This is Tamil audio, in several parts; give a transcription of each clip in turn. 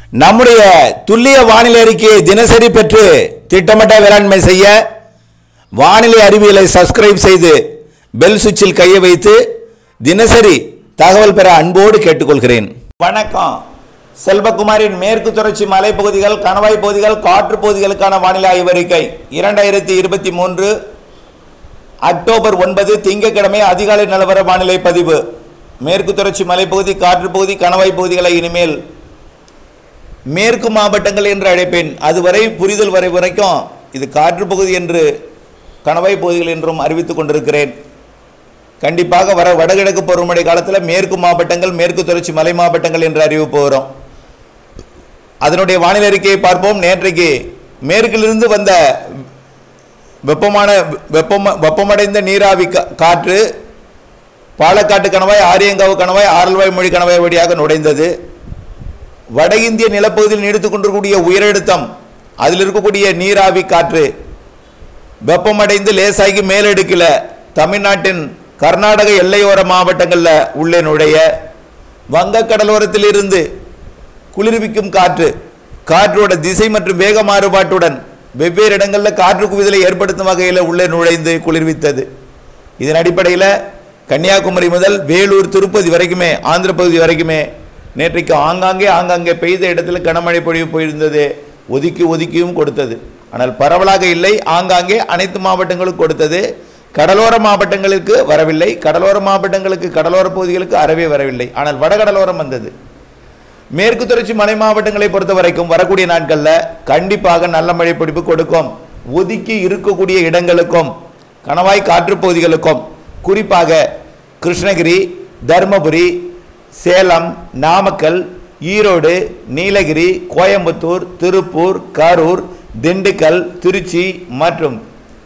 நம்முடைய துல்லிய வானிலை அறிக்கையை தினசரி பெற்று திட்டமிட்ட வேளாண்மை செய்ய வானிலை அறிவியலை சப்ஸ்கிரைப் செய்து பெல் சுவிட்சில் கையை வைத்து தினசரி தகவல் பெற அன்போடு கேட்டுக்கொள்கிறேன் வணக்கம் செல்வகுமாரின் மேற்கு தொடர்ச்சி மலைப்பகுதிகள் கணவாய் பகுதிகள் காற்று பகுதிகளுக்கான வானிலை ஆய்வறிக்கை இரண்டாயிரத்தி இருபத்தி மூன்று அக்டோபர் ஒன்பது திங்கட்கிழமை அதிகாலை நிலவர வானிலை பதிவு மேற்கு தொடர்ச்சி மலைப்பகுதி காற்று பகுதி கணவாய் பகுதிகளை இனிமேல் மேற்கு மாவட்டங்கள் என்று அழைப்பேன் அதுவரை புரிதல் வரை வரைக்கும் இது காற்று பகுதி என்று கணவாய் பகுதிகள் என்றும் அறிவித்துக் கொண்டிருக்கிறேன் கண்டிப்பாக வர வடகிழக்கு பருவமழை காலத்தில் மேற்கு மாவட்டங்கள் மேற்கு தொடர்ச்சி மலை மாவட்டங்கள் என்று அறிவிப்பு வரும் அதனுடைய வானிலை அறிக்கையை பார்ப்போம் நேற்றைக்கு மேற்கிலிருந்து வந்த வெப்பமான வெப்பம வெப்பமடைந்த நீராவி கா- காற்று பாலக்காட்டு கணவாய் ஆரியங்காவு கணவாய் ஆரல்வாய் மொழி கணவாய் வழியாக நுழைந்தது வட இந்திய நிலப்பகுதியில் நீடித்துக் கொண்டிருக்கக்கூடிய உயரழுத்தம் அதில் இருக்கக்கூடிய நீராவி காற்று வெப்பமடைந்து லேசாகி மேலடுக்கில் தமிழ்நாட்டின் கர்நாடக எல்லையோர மாவட்டங்களில் உள்ளே நுழைய வங்கக் கடலோரத்தில் இருந்து குளிர்விக்கும் காற்று காற்றோட திசை மற்றும் வேக மாறுபாட்டுடன் வெவ்வேறு இடங்களில் காற்று குவிதலை ஏற்படுத்தும் வகையில் உள்ளே நுழைந்து குளிர்வித்தது இதன் அடிப்படையில் கன்னியாகுமரி முதல் வேலூர் திருப்பதி வரைக்குமே ஆந்திர பகுதி வரைக்குமே நேற்றைக்கு ஆங்காங்கே ஆங்காங்கே பெய்த இடத்துல கனமழை பொழிவு போயிருந்தது ஒதுக்கி ஒதுக்கியும் கொடுத்தது ஆனால் பரவலாக இல்லை ஆங்காங்கே அனைத்து மாவட்டங்களுக்கும் கொடுத்தது கடலோர மாவட்டங்களுக்கு வரவில்லை கடலோர மாவட்டங்களுக்கு கடலோர பகுதிகளுக்கு அறவே வரவில்லை ஆனால் வடகடலோரம் வந்தது மேற்கு தொடர்ச்சி மலை மாவட்டங்களை பொறுத்த வரைக்கும் வரக்கூடிய நாட்களில் கண்டிப்பாக நல்ல மழை பிடிப்பு கொடுக்கும் ஒதுக்கி இருக்கக்கூடிய இடங்களுக்கும் கணவாய் காற்றுப் பகுதிகளுக்கும் குறிப்பாக கிருஷ்ணகிரி தருமபுரி சேலம் நாமக்கல் ஈரோடு நீலகிரி கோயம்புத்தூர் திருப்பூர் கரூர் திண்டுக்கல் திருச்சி மற்றும்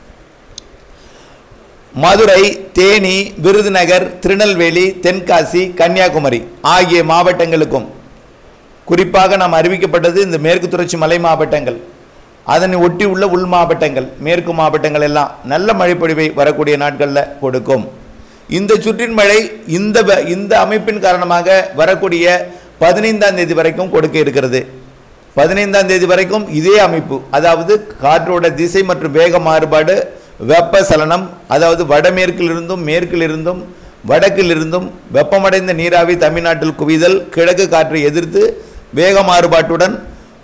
மதுரை தேனி விருதுநகர் திருநெல்வேலி தென்காசி கன்னியாகுமரி ஆகிய மாவட்டங்களுக்கும் குறிப்பாக நாம் அறிவிக்கப்பட்டது இந்த மேற்கு தொடர்ச்சி மலை மாவட்டங்கள் அதனை ஒட்டி உள்ள உள் மாவட்டங்கள் மேற்கு மாவட்டங்கள் எல்லாம் நல்ல மழைப்பொழிவை வரக்கூடிய நாட்களில் கொடுக்கும் இந்த சுற்றின் மழை இந்த வ- இந்த அமைப்பின் காரணமாக வரக்கூடிய பதினைந்தாம் தேதி வரைக்கும் கொடுக்க இருக்கிறது பதினைந்தாம் தேதி வரைக்கும் இதே அமைப்பு அதாவது காற்றோட திசை மற்றும் வேக மாறுபாடு வெப்ப சலனம் அதாவது வடமேற்கிலிருந்தும் மேற்கிலிருந்தும் வடக்கிலிருந்தும் வெப்பமடைந்த நீராவி தமிழ்நாட்டில் குவிதல் கிழக்கு காற்றை எதிர்த்து வேக மாறுபாட்டுடன்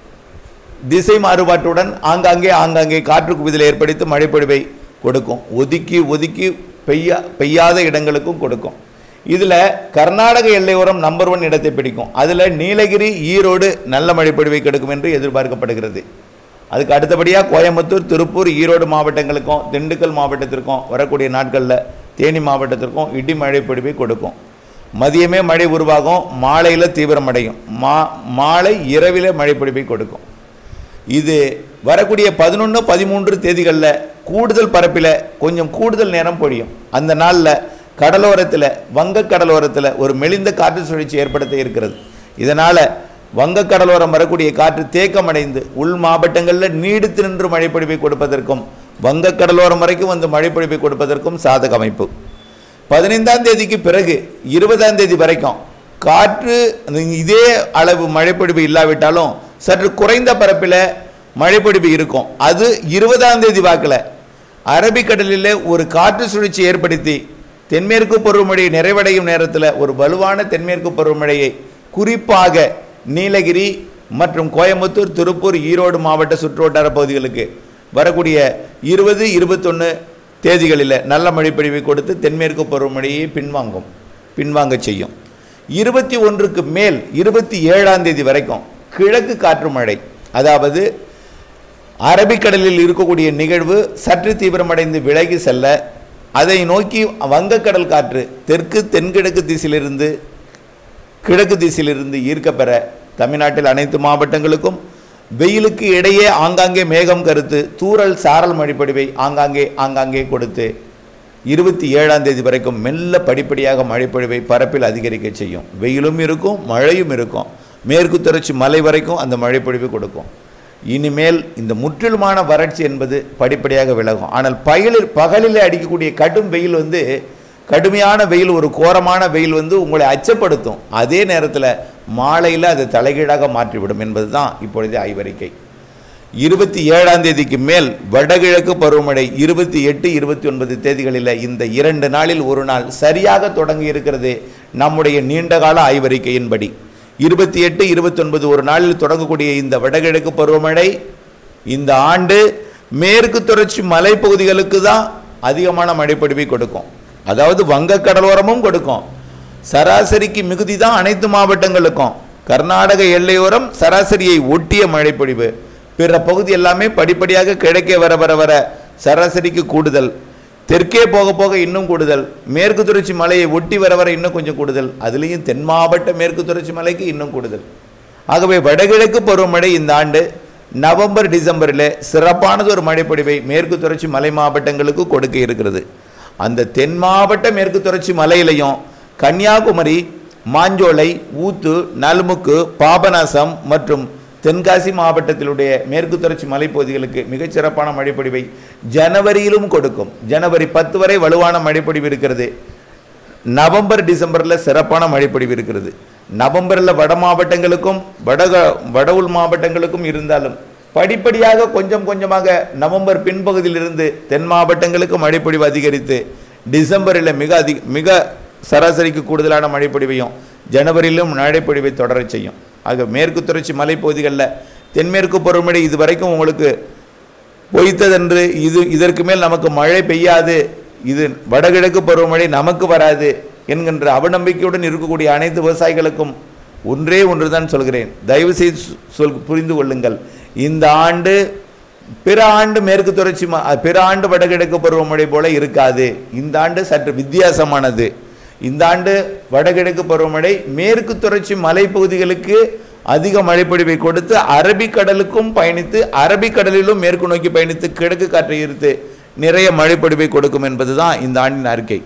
திசை மாறுபாட்டுடன் ஆங்காங்கே ஆங்காங்கே காற்று குவிதல் ஏற்படுத்தி மழைப்பொழிவை கொடுக்கும் ஒதுக்கி ஒதுக்கி பெய்யா பெய்யாத இடங்களுக்கும் கொடுக்கும் இதில் கர்நாடக எல்லையோரம் நம்பர் ஒன் இடத்தை பிடிக்கும் அதில் நீலகிரி ஈரோடு நல்ல மழைப்பொழிவை கொடுக்கும் என்று எதிர்பார்க்கப்படுகிறது அதுக்கு அடுத்தபடியாக கோயம்புத்தூர் திருப்பூர் ஈரோடு மாவட்டங்களுக்கும் திண்டுக்கல் மாவட்டத்திற்கும் வரக்கூடிய நாட்களில் தேனி மாவட்டத்திற்கும் இடி மழை பொழிவை கொடுக்கும் மதியமே மழை உருவாகும் மாலையில் தீவிரமடையும் மா மாலை இரவில் மழை பொழிவை கொடுக்கும் இது வரக்கூடிய பதினொன்று பதிமூன்று தேதிகளில் கூடுதல் பரப்பில் கொஞ்சம் கூடுதல் நேரம் பொழியும் அந்த நாளில் கடலோரத்தில் வங்கக் கடலோரத்தில் ஒரு மெலிந்த காற்று சுழற்சி ஏற்படுத்த இருக்கிறது இதனால் வங்கக் கடலோரம் வரக்கூடிய காற்று தேக்கமடைந்து உள் மாவட்டங்களில் நீடித்து நின்று மழைப்பொழிவை கொடுப்பதற்கும் வங்கக் கடலோரம் வரைக்கும் வந்து மழைப்பொழிவை கொடுப்பதற்கும் சாதக அமைப்பு பதினைந்தாம் தேதிக்கு பிறகு இருபதாம் தேதி வரைக்கும் காற்று அந்த இதே அளவு மழைப்பொழிவு இல்லாவிட்டாலும் சற்று குறைந்த பரப்பில் மழைப்பொழிவு இருக்கும் அது இருபதாம் தேதி வாக்கில் அரபிக்கடலில் ஒரு காற்று சுழற்சி ஏற்படுத்தி தென்மேற்கு பருவமழை நிறைவடையும் நேரத்தில் ஒரு வலுவான தென்மேற்கு பருவமழையை குறிப்பாக நீலகிரி மற்றும் கோயம்புத்தூர் திருப்பூர் ஈரோடு மாவட்ட சுற்றுவட்டார பகுதிகளுக்கு வரக்கூடிய இருபது இருபத்தொன்று தேதிகளில் நல்ல மழைப்பொழிவை கொடுத்து தென்மேற்கு பருவமழையை பின்வாங்கும் பின்வாங்க செய்யும் இருபத்தி ஒன்றுக்கு மேல் இருபத்தி ஏழாம் தேதி வரைக்கும் கிழக்கு காற்று மழை அதாவது அரபிக்கடலில் இருக்கக்கூடிய நிகழ்வு சற்று தீவிரமடைந்து விலகி செல்ல அதை நோக்கி வங்கக்கடல் காற்று தெற்கு தென்கிழக்கு திசையிலிருந்து கிழக்கு திசையிலிருந்து ஈர்க்கப்பெற தமிழ்நாட்டில் அனைத்து மாவட்டங்களுக்கும் வெயிலுக்கு இடையே ஆங்காங்கே மேகம் கருத்து தூறல் சாரல் மழைப்பொழிவை ஆங்காங்கே ஆங்காங்கே கொடுத்து இருபத்தி ஏழாம் தேதி வரைக்கும் மெல்ல படிப்படியாக மழைப்பொழிவை பரப்பில் அதிகரிக்க செய்யும் வெயிலும் இருக்கும் மழையும் இருக்கும் மேற்கு தொடர்ச்சி மலை வரைக்கும் அந்த மழைப்பொழிவு கொடுக்கும் இனிமேல் இந்த முற்றிலுமான வறட்சி என்பது படிப்படியாக விலகும் ஆனால் பகலில் பகலில் அடிக்கக்கூடிய கடும் வெயில் வந்து கடுமையான வெயில் ஒரு கோரமான வெயில் வந்து உங்களை அச்சப்படுத்தும் அதே நேரத்தில் மாலையில் அது தலைகீழாக மாற்றிவிடும் என்பது தான் இப்பொழுதே ஆய்வறிக்கை இருபத்தி ஏழாம் தேதிக்கு மேல் வடகிழக்கு பருவமழை இருபத்தி எட்டு இருபத்தி ஒன்பது தேதிகளில் இந்த இரண்டு நாளில் ஒரு நாள் சரியாக தொடங்கி இருக்கிறது நம்முடைய நீண்டகால ஆய்வறிக்கையின்படி இருபத்தி எட்டு இருபத்தி ஒன்பது ஒரு நாளில் தொடங்கக்கூடிய இந்த வடகிழக்கு பருவமழை இந்த ஆண்டு மேற்கு தொடர்ச்சி மலைப்பகுதிகளுக்கு தான் அதிகமான மழைப்பொழிவை கொடுக்கும் அதாவது வங்க கடலோரமும் கொடுக்கும் சராசரிக்கு மிகுதி தான் அனைத்து மாவட்டங்களுக்கும் கர்நாடக எல்லையோரம் சராசரியை ஒட்டிய மழைப்பொழிவு பிற பகுதி எல்லாமே படிப்படியாக கிழக்கே வர வர வர சராசரிக்கு கூடுதல் தெற்கே போக போக இன்னும் கூடுதல் மேற்கு தொடர்ச்சி மலையை ஒட்டி வர வர இன்னும் கொஞ்சம் கூடுதல் அதுலேயும் தென் மாவட்ட மேற்கு தொடர்ச்சி மலைக்கு இன்னும் கூடுதல் ஆகவே வடகிழக்கு பருவமழை இந்த ஆண்டு நவம்பர் டிசம்பரில் சிறப்பானது ஒரு மழைப்பொழிவை மேற்கு தொடர்ச்சி மலை மாவட்டங்களுக்கு கொடுக்க இருக்கிறது அந்த தென் மாவட்ட மேற்கு தொடர்ச்சி மலையிலையும் கன்னியாகுமரி மாஞ்சோலை ஊத்து நல்முக்கு பாபநாசம் மற்றும் தென்காசி மாவட்டத்திலுடைய மேற்கு தொடர்ச்சி மலைப்பகுதிகளுக்கு மிகச் சிறப்பான மழைப்பொழிவை ஜனவரியிலும் கொடுக்கும் ஜனவரி பத்து வரை வலுவான மழைப்பொழிவு இருக்கிறது நவம்பர் டிசம்பரில் சிறப்பான மழைப்பொழிவு இருக்கிறது நவம்பரில் வட மாவட்டங்களுக்கும் வடக வட உள் மாவட்டங்களுக்கும் இருந்தாலும் படிப்படியாக கொஞ்சம் கொஞ்சமாக நவம்பர் பின்பகுதியிலிருந்து தென் மாவட்டங்களுக்கு மழைப்பொழிவு அதிகரித்து டிசம்பரில் மிக அதிக மிக சராசரிக்கு கூடுதலான மழைப்பொழிவையும் ஜனவரியிலும் மழைப்பொழிவை தொடரச் செய்யும் ஆக மேற்கு தொடர்ச்சி மலைப்பகுதிகளில் தென்மேற்கு பருவமழை இதுவரைக்கும் உங்களுக்கு பொய்த்ததென்று இது இதற்கு மேல் நமக்கு மழை பெய்யாது இது வடகிழக்கு பருவமழை நமக்கு வராது என்கின்ற அவநம்பிக்கையுடன் இருக்கக்கூடிய அனைத்து விவசாயிகளுக்கும் ஒன்றே ஒன்று தான் சொல்கிறேன் தயவு செய்து சொ- சொல் புரிந்து கொள்ளுங்கள் இந்த ஆண்டு பிற ஆண்டு மேற்கு தொடர்ச்சி ம- அ, பிற ஆண்டு வடகிழக்கு பருவமழை போல இருக்காது இந்த ஆண்டு சற்று வித்தியாசமானது இந்த ஆண்டு வடகிழக்கு பருவமழை மேற்கு தொடர்ச்சி மலைப்பகுதிகளுக்கு அதிக மழைப்பொழிவை கொடுத்து அரபிக்கடலுக்கும் பயணித்து அரபிக்கடலிலும் மேற்கு நோக்கி பயணித்து கிழக்கு காற்றை ஈர்த்து நிறைய மழைப்பொழிவை கொடுக்கும் என்பதுதான் இந்த ஆண்டின் அறிக்கை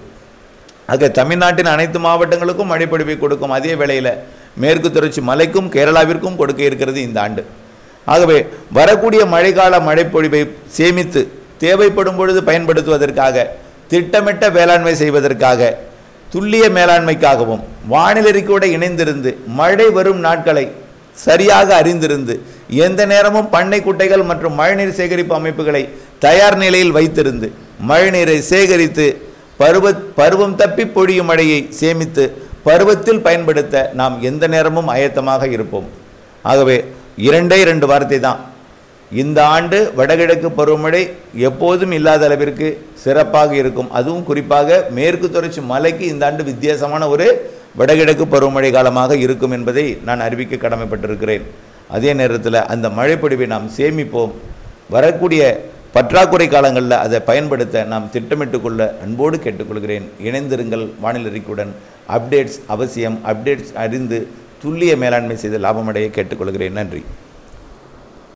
ஆக தமிழ்நாட்டின் அனைத்து மாவட்டங்களுக்கும் மழைப்பொழிவை கொடுக்கும் அதே வேளையில் மேற்கு தொடர்ச்சி மலைக்கும் கேரளாவிற்கும் கொடுக்க இருக்கிறது இந்த ஆண்டு ஆகவே வரக்கூடிய மழைக்கால மழைப்பொழிவை சேமித்து தேவைப்படும் பொழுது பயன்படுத்துவதற்காக திட்டமிட்ட வேளாண்மை செய்வதற்காக துல்லிய மேலாண்மைக்காகவும் வானிலறிக்கையோடு இணைந்திருந்து மழை வரும் நாட்களை சரியாக அறிந்திருந்து எந்த நேரமும் பண்ணை குட்டைகள் மற்றும் மழைநீர் சேகரிப்பு அமைப்புகளை தயார் நிலையில் வைத்திருந்து மழைநீரை சேகரித்து பருவ பருவம் தப்பி பொழியும் மழையை சேமித்து பருவத்தில் பயன்படுத்த நாம் எந்த நேரமும் ஆயத்தமாக இருப்போம் ஆகவே இரண்டே இரண்டு வார்த்தை தான் இந்த ஆண்டு வடகிழக்கு பருவமழை எப்போதும் இல்லாத அளவிற்கு சிறப்பாக இருக்கும் அதுவும் குறிப்பாக மேற்கு தொடர்ச்சி மலைக்கு இந்த ஆண்டு வித்தியாசமான ஒரு வடகிழக்கு பருவமழை காலமாக இருக்கும் என்பதை நான் அறிவிக்க கடமைப்பட்டிருக்கிறேன் அதே நேரத்தில் அந்த மழைப்பொழிவை நாம் சேமிப்போம் வரக்கூடிய பற்றாக்குறை காலங்களில் அதை பயன்படுத்த நாம் திட்டமிட்டுக் கொள்ள அன்போடு கேட்டுக்கொள்கிறேன் இணைந்திருங்கள் வானிலை அறிக்கையுடன் அப்டேட்ஸ் அவசியம் அப்டேட்ஸ் அறிந்து துல்லிய மேலாண்மை செய்து லாபமடைய கேட்டுக்கொள்கிறேன் நன்றி